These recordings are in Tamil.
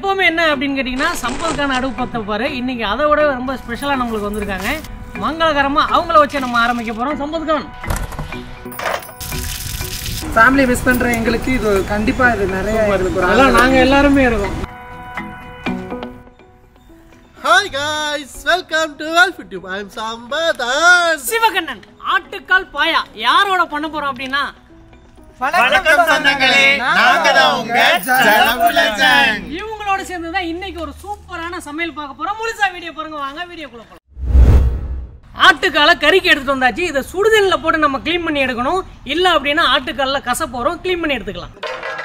எப்பவுமே என்ன அப்படின்னு கேட்டிங்கன்னா சம்பதுக்கான அடுப்பு பத்த பாரு இன்னைக்கு அதை விட ரொம்ப ஸ்பெஷலாக நம்மளுக்கு வந்திருக்காங்க மங்களகரமாக அவங்கள வச்சு நம்ம ஆரம்பிக்க போகிறோம் சம்பதுகான் ஃபேமிலி மிஸ் பண்ற எங்களுக்கு இது கண்டிப்பா இது நிறைய எங்களுக்கு ஒரு அதெல்லாம் நாங்கள் எல்லாருமே இருக்கோம் ஹாய் காய்ஸ் வெல்கம் டு வெல்ஃப் YouTube I am Sambathan Sivakannan ஆட்டுக்கால் பாயா யாரோட பண்ண போறோம் அப்படின்னா வணக்கம் சொந்தங்களே நாங்க தான் உங்க இவங்களோட சேர்ந்து தான் இன்னைக்கு ஒரு சூப்பரான சமையல் பார்க்க போறோம் முழுசா வீடியோ பாருங்க வாங்க வீடியோக்குள்ள போலாம் ஆட்டுக்கால கறிக்கு எடுத்துட்டு வந்தாச்சு இதை சுடுதண்ணில் போட்டு நம்ம க்ளீன் பண்ணி எடுக்கணும் இல்லை அப்படின்னா ஆட்டுக்கால்ல கச போறோம் க்ளீன் பண்ணி எடுத்துக்கலாம்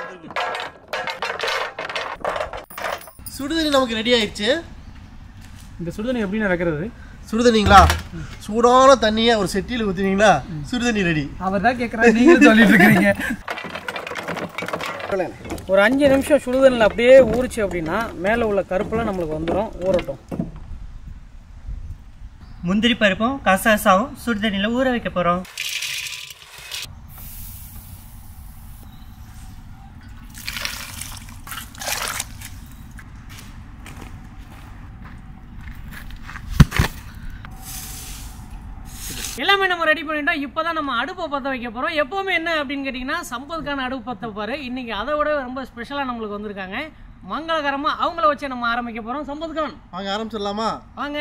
சுடுதண்ணி நமக்கு ரெடி ஆயிடுச்சு இந்த சுடுதண்ணி எப்படி வைக்கிறது சுடுதண்ணிங்களா சூடான தண்ணியை ஒரு செட்டியில் ஊற்றுனீங்களா சுடுதண்ணி ரெடி அவர் தான் கேட்குறாரு நீங்களும் சொல்லிட்டு இருக்கீங்க ஒரு அஞ்சு நிமிஷம் சுடுதண்ணில் அப்படியே ஊறிச்சு அப்படின்னா மேலே உள்ள கருப்பெல்லாம் நம்மளுக்கு வந்துடும் ஊறட்டும் முந்திரி பருப்பும் கசகசாவும் சுடுதண்ணியில் ஊற வைக்க போகிறோம் எல்லாமே நம்ம ரெடி பண்ணிட்டோம் இப்போ தான் நம்ம அடுப்பை பற்ற வைக்க போகிறோம் எப்போவுமே என்ன அப்படின்னு கேட்டிங்கன்னா சம்பதுக்கான அடுப்பு பற்ற பாரு இன்னைக்கு அதை விட ரொம்ப ஸ்பெஷலாக நம்மளுக்கு வந்திருக்காங்க மங்களகரமாக அவங்கள வச்சு நம்ம ஆரம்பிக்க போகிறோம் சம்பதுகான் வாங்க ஆரம்பிச்சிடலாமா வாங்க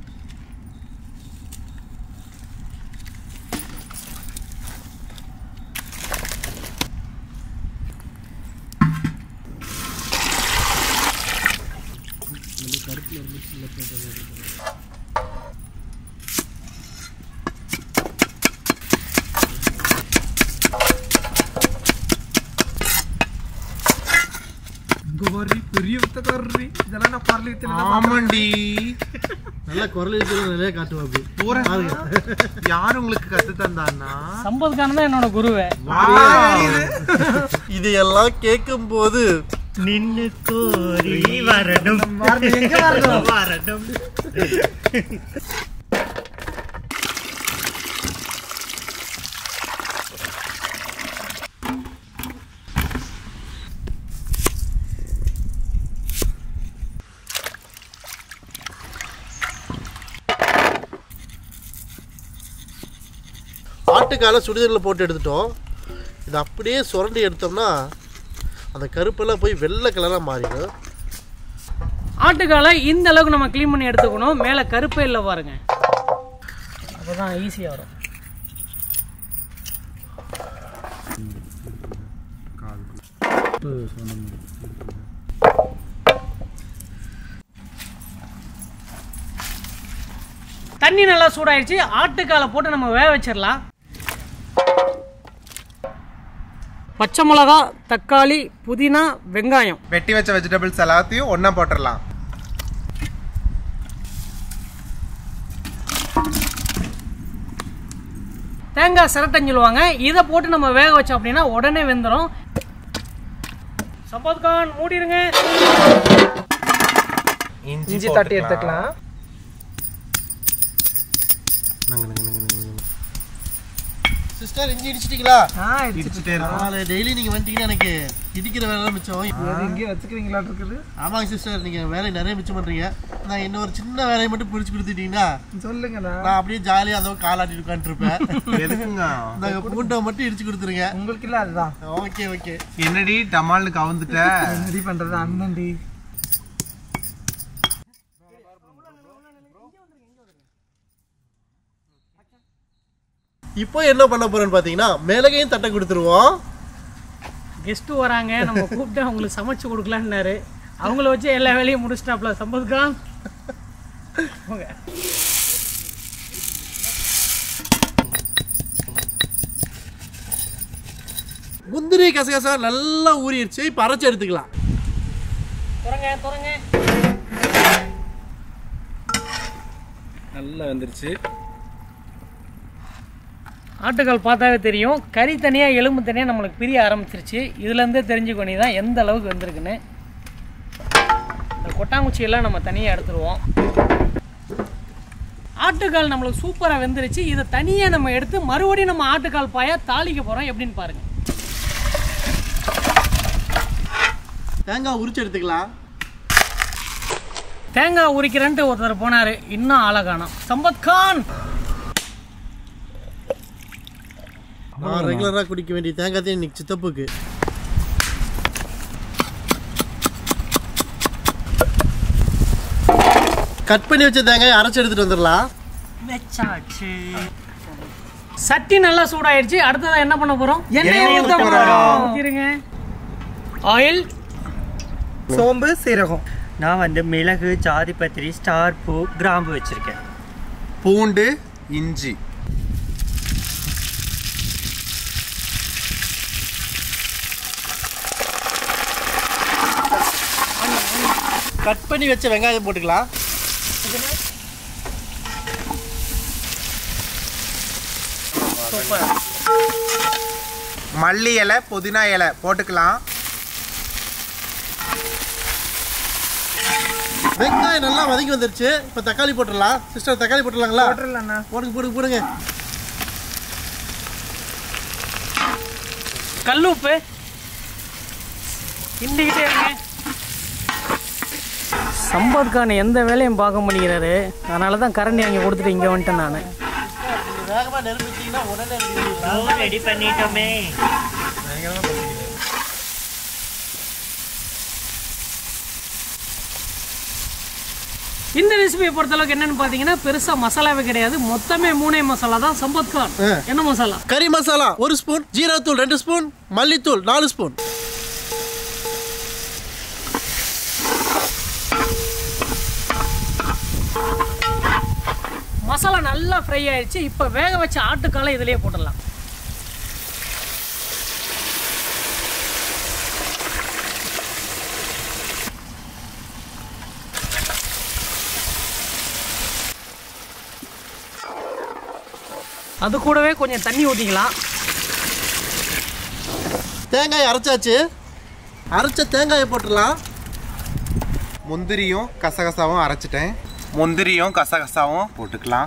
இங்க வர்றி பெரிய வித்தக்காரரி இதெல்லாம் நான் பார்லியத்தில் ஆமாண்டி நல்லா குரல் இருக்கிறது நிறைய காட்டுவோம் அப்படி போற யார் உங்களுக்கு கத்து தந்தான்னா சம்பதுகான் தான் என்னோட குருவே இதையெல்லாம் கேட்கும் போது நின்னு கோரி வரணும் வரணும் ஆட்டுக்கால சுடுதண்ணில் போட்டு எடுத்துட்டோம் இதை அப்படியே சுரண்டி எடுத்தோம்னா அந்த கருப்பெல்லாம் போய் வெள்ளை கலராக மாறிடும் ஆட்டுக்காலை இந்த அளவுக்கு நம்ம க்ளீன் பண்ணி எடுத்துக்கணும் மேலே கருப்பே இல்லை பாருங்க அப்போ தான் ஈஸியாக வரும் தண்ணி நல்லா சூடாயிடுச்சு ஆட்டுக்காலை போட்டு நம்ம வேக வச்சிடலாம் பச்சை மிளகா தக்காளி புதினா வெங்காயம் வெட்டி வச்ச வெஜிடபிள்ஸ் எல்லாத்தையும் ஒண்ணா போட்டுடலாம் தேங்காய் சிரட்டைன்னு சொல்லுவாங்க இதை போட்டு நம்ம வேக வச்சோம் அப்படின்னா உடனே வெந்துடும் சப்பாத் கான் மூடிடுங்க இஞ்சி தட்டி எடுத்துக்கலாம் சிஸ்டர் இஞ்சி இடிச்சிட்டீங்களா ஆ இடிச்சுட்டே இருக்கும் நாளை டெய்லி நீங்கள் வந்துட்டீங்கன்னா எனக்கு இடிக்கிற வேலை மிச்சம் இது இங்கே வச்சுக்கிறீங்களா இருக்குது ஆமாங்க சிஸ்டர் நீங்கள் வேலை நிறைய மிச்சம் பண்ணுறீங்க நான் இன்னொரு சின்ன வேலையை மட்டும் பிடிச்சி கொடுத்துட்டீங்கன்னா சொல்லுங்கண்ணா நான் அப்படியே ஜாலியாக அந்த காலாட்டி உட்காந்துருப்பேன் எதுக்குங்க இந்த பூண்டை மட்டும் இடிச்சு கொடுத்துருங்க உங்களுக்கு இல்லை அதுதான் ஓகே ஓகே என்னடி டமால்னு கவுந்துட்ட ரெடி பண்றது அண்ணன்டி இப்போ என்ன பண்ண போறேன்னு பார்த்தீங்கன்னா மிளகையும் தட்டை கொடுத்துருவோம் கெஸ்ட்டு வராங்க நம்ம கூப்பிட்டு அவங்களுக்கு சமைச்சு கொடுக்கலான்னாரு அவங்கள வச்சு எல்லா வேலையும் முடிச்சிட்டாப்ல சம்பத் கான் போங்க முந்திரி கசகசா நல்லா ஊறிடுச்சு இப்போ அரைச்சி எடுத்துக்கலாம் துறங்க துறங்க நல்லா வந்துருச்சு ஆட்டுக்கால் பார்த்தாவே தெரியும் கறி தனியாக எலும்பு தனியாக நம்மளுக்கு பிரிய ஆரம்பிச்சிருச்சு இதுலேருந்தே தெரிஞ்சுக்க தான் எந்த அளவுக்கு வந்திருக்குன்னு இந்த கொட்டாங்குச்சியெல்லாம் நம்ம தனியாக எடுத்துருவோம் ஆட்டுக்கால் நம்மளுக்கு சூப்பராக வெந்துருச்சு இதை தனியாக நம்ம எடுத்து மறுபடியும் நம்ம ஆட்டுக்கால் பாயா தாளிக்க போகிறோம் எப்படின்னு பாருங்கள் தேங்காய் உரிச்சு எடுத்துக்கலாம் தேங்காய் உரிக்கிறேன்ட்டு ஒருத்தர் போனார் இன்னும் ஆளை காணோம் சம்பத் கான் நான் ரெகுலராக குடிக்க வேண்டிய தேங்காய் தான் இன்னைக்கு சித்தப்புக்கு கட் பண்ணி வச்ச தேங்காயை அரைச்சு எடுத்துட்டு வந்துடலாம் வச்சாச்சு சட்டி நல்லா சூடாயிருச்சு அடுத்ததா என்ன பண்ண போறோம் எண்ணெயை ஊத்த போறோம். ஊத்திருங்க ஆயில் சோம்பு சீரகம் நான் வந்து மிளகு ஜாதி பத்திரி ஸ்டார் பூ கிராம்பு வச்சிருக்கேன் பூண்டு இஞ்சி கட் பண்ணி வச்ச வெங்காயம் போட்டுக்கலாம் சூப்பர் மல்லி இலை புதினா இலை போட்டுக்கலாம் வெங்காயம் நல்லா வதங்கி வந்துருச்சு இப்போ தக்காளி போட்டுடலாம் சிஸ்டர் தக்காளி போட்டுடலாங்களா போட்டுடலாண்ணா போடுங்க போடுங்க போடுங்க கல் உப்பு கிண்டிக்கிட்டே இருங்க சம்பத் கான் எந்த வேலையும் பார்க்க முடிகிறாரு அதனால தான் கரண்டி அங்கே கொடுத்துட்டு இங்கே வந்துட்டேன் நான் வேகமாக நெருப்பிச்சிங்கன்னா உடனே எடுத்துக்கலாம். ரெடி பண்ணிட்டோமே இந்த ரெசிபியை பொறுத்தளவுக்கு என்னன்னு பார்த்தீங்கன்னா பெருசாக மசாலாவே கிடையாது மொத்தமே மூணே மசாலா தான் சம்பத் கான் ஆ. என்ன மசாலா கறி மசாலா ஒரு ஸ்பூன் ஜீரகத்தூள் ரெண்டு ஸ்பூன் மல்லித்தூள் நாலு ஸ்பூன் மசாலா நல்லா ஃப்ரை ஆயிடுச்சு இப்போ வேக வச்ச ஆட்டுக்காலை இதுலயே போட்டுடலாம் அது கூடவே கொஞ்சம் தண்ணி ஊற்றிக்கலாம் தேங்காய் அரைச்சாச்சு அரைச்ச தேங்காயை போட்டுடலாம் முந்திரியும் கசகசாவும் அரைச்சிட்டேன் முந்திரியும் கசகசாவும் போட்டுக்கலாம்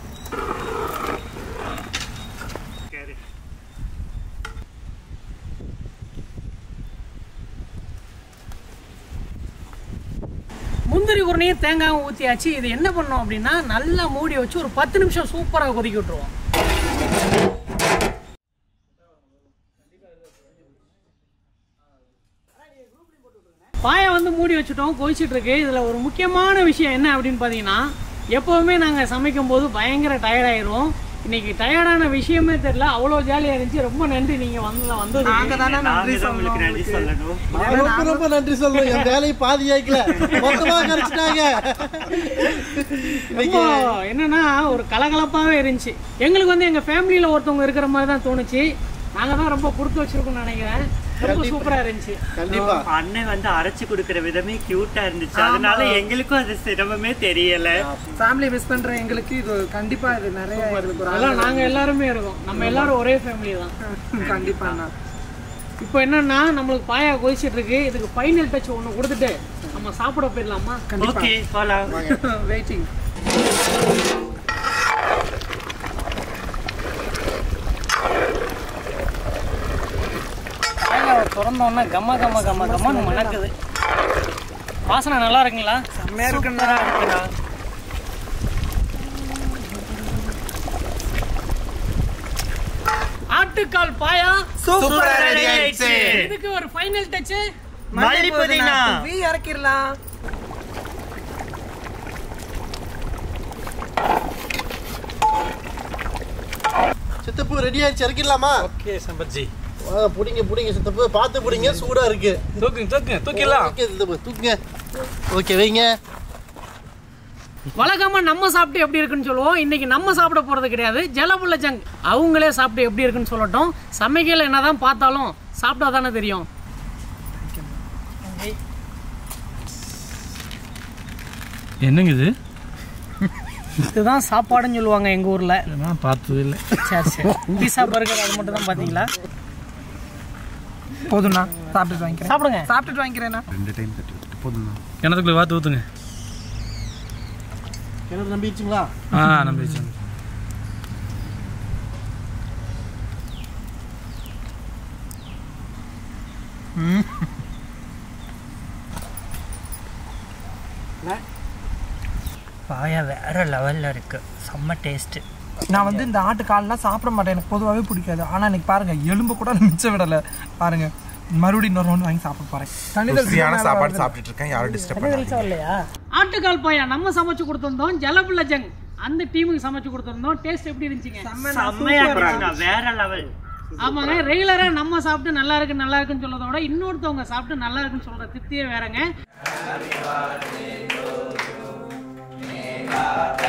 முந்திரி உருணையும் தேங்காயும் ஊற்றியாச்சு இது என்ன பண்ணோம் அப்படின்னா நல்லா மூடி வச்சு ஒரு பத்து நிமிஷம் சூப்பராக கொதிக்க விட்டுருவோம் பாயை வந்து மூடி வச்சுட்டோம் கொதிச்சிட்டு இருக்கு இதில் ஒரு முக்கியமான விஷயம் என்ன அப்படின்னு பார்த்தீங்கன்னா எப்போவுமே நாங்கள் சமைக்கும் போது பயங்கர டயர்டாயிரும் இன்னைக்கு டயர்டான விஷயமே தெரியல அவ்வளோ ஜாலியாக இருந்துச்சு ரொம்ப நன்றி நீங்கள் வந்து வந்து நாங்க தானே நன்றி நாங்க தான் உங்களுக்கு நன்றி சொல்லணும் சொல்லணும் ரொம்ப ரொம்ப நன்றி சொல்றேன் என் வேலையை பாதி ஆயிக்கல மொத்தமா கரைச்சிட்டாங்க ரொம்ப என்னன்னா ஒரு கலகலப்பாகவே இருந்துச்சு எங்களுக்கு வந்து எங்கள் ஃபேமிலியில் ஒருத்தவங்க இருக்கிற மாதிரி தான் தோணுச்சு நாங்கள் தான் ரொம்ப கொடுத்து வச்சிருக்கோம்னு நினைக்கிறேன் ரொம்ப சூப்பராக இருந்துச்சு கண்டிப்பா அண்ணன் வந்து அரைச்சு கொடுக்கிற விதமே கியூட்டா இருந்துச்சு அதனால எங்களுக்கும் அது சிரமமே தெரியல ஃபேமிலி மிஸ் பண்ற எங்களுக்கு இது கண்டிப்பா இது நிறைய எங்களுக்கு ஒரு அதெல்லாம் நாங்கள் எல்லாருமே இருக்கோம் நம்ம எல்லாரும் ஒரே ஃபேமிலி தான் ஆ- கண்டிப்பாண்ணா இப்போ என்னன்னா நம்மளுக்கு பாயா கொதிச்சிட்டு இருக்கு இதுக்கு ஃபைனல் டச் ஒன்று கொடுத்துட்டு நம்ம சாப்பிட போயிடலாமா ஓகே போலாம் வெயிட்டிங் பாயாவை திறந்தோன்னே கம்ம கம்ம கம்ம கம்மன்னு மணக்குது வாசனை நல்லா இருக்குங்களா செம்மையா இருக்குண்ணா இருக்குண்ணா ஆட்டுக்கால் பாயா சூப்பரா ரெடி ஆயிடுச்சு இதுக்கு ஒரு ஃபைனல் டச் மல்லி புதினா வீ இறக்கிடலாம் சித்தப்பு ரெடி ஆயிடுச்சு இறக்கிடலாமா ஓகே சம்பத்ஜி ஆ, புடிங்க புடிங்க சித்தப்பு பார்த்து புடிங்க சூடா இருக்கு தூக்குங்க தூக்குங்க தூக்கிடலாம் ஓகே சித்தப்பு தூக்குங்க ஓகே வைங்க வழக்கமா நம்ம சாப்பிட்டு எப்படி இருக்குன்னு சொல்லுவோம் இன்னைக்கு நம்ம சாப்பிட போறது கிடையாது ஜலபுள்ள ஜங் அவங்களே சாப்பிட்டு எப்படி இருக்குன்னு சொல்லட்டும் சமைக்கல என்னதான் பார்த்தாலும் சாப்பிட்டா தானே தெரியும் என்னங்க இது இதுதான் சாப்பாடுன்னு சொல்லுவாங்க எங்க ஊர்ல நான் பார்த்தது இல்லை சரி சரி பீஸா பர்கர் அது மட்டும் தான் பாத்தீங்களா போதும்ண்ணா சாப்பிட்டுட்டு வாங்கிக்கிறேன் சாப்பிடுங்க சாப்பிட்டுட்டு வாங்கிக்கிறேண்ணா ரெண்டு டைம் தட்டி விட்டு போதும்ண்ணா கிணத்துக்குள்ள பார்த்து ஊற்றுங்க கிணறு நம்பிடுச்சுங்களா ஆ நம்பிச்சு பாயா வேற லெவல்ல இருக்கு செம்ம டேஸ்ட் நான் வந்து இந்த ஆட்டு கால்லாம் சாப்பிட மாட்டேன் எனக்கு பொதுவாகவே பிடிக்காது ஆனால் இன்னைக்கு பாருங்க எலும்பு கூட நான் மிச்சம் விடலை பாருங்க மறுபடியும் இன்னொரு ஒன்று வாங்கி சாப்பிட போறேன் தனிதல் ருசியான சாப்பாடு சாப்பிட்டுட்டு இருக்கேன் யாரும் டிஸ்டர்ப் பண்ணாதீங்க ஆட்டுக்கால் பாயா நம்ம சமைச்சு கொடுத்துருந்தோம் ஜலபுல்ல ஜங் அந்த டீமுக்கு சமைச்சு கொடுத்துருந்தோம் டேஸ்ட் எப்படி இருந்துச்சுங்க செம்மையா இருந்துச்சுண்ணா வேற லெவல் ஆமாங்க ரெகுலரா நம்ம சாப்பிட்டு நல்லா இருக்கு நல்லா இருக்குன்னு சொல்றத விட இன்னொருத்தவங்க சாப்பிட்டு நல்லா இருக்குன்னு சொல்ற திருப்தியே வேறங்க